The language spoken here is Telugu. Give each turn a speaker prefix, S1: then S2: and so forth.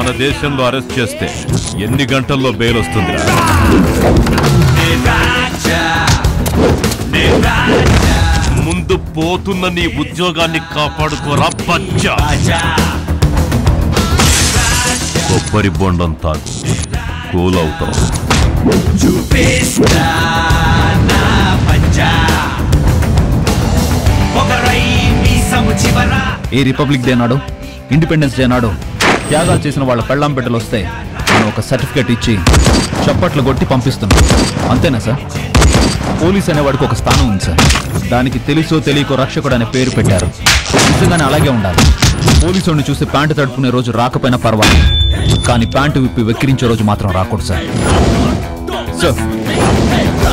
S1: మన దేశంలో అరెస్ట్ చేస్తే ఎన్ని గంటల్లో బెయిల్ వస్తుందిరా ముందు పోతున్న నీ ఉద్యోగాన్ని కాపాడుకోరా బచ్చా కొబ్బరి బొండం తాగు కూల్ అవుతాం
S2: చూపిస్తా నా పంజా ఒకరై మీసము చివరా
S3: ఈ రిపబ్లిక్ డే నాడు ఇండిపెండెన్స్ డే నాడు త్యాగాలు చేసిన వాళ్ళ పెళ్ళాం బిడ్డలు వస్తే మనం ఒక సర్టిఫికేట్ ఇచ్చి చప్పట్లు కొట్టి పంపిస్తున్నాం అంతేనా సార్ పోలీస్ అనేవాడికి ఒక స్థానం ఉంది సార్ దానికి తెలుసో తెలియకో రక్షకుడు అనే పేరు పెట్టారు నిజంగానే అలాగే ఉండాలి పోలీసుని చూసి ప్యాంటు తడుపుకునే రోజు రాకపోయినా పర్వాలేదు కానీ ప్యాంటు విప్పి వెక్కిరించే రోజు మాత్రం రాకూడదు సార్ సార్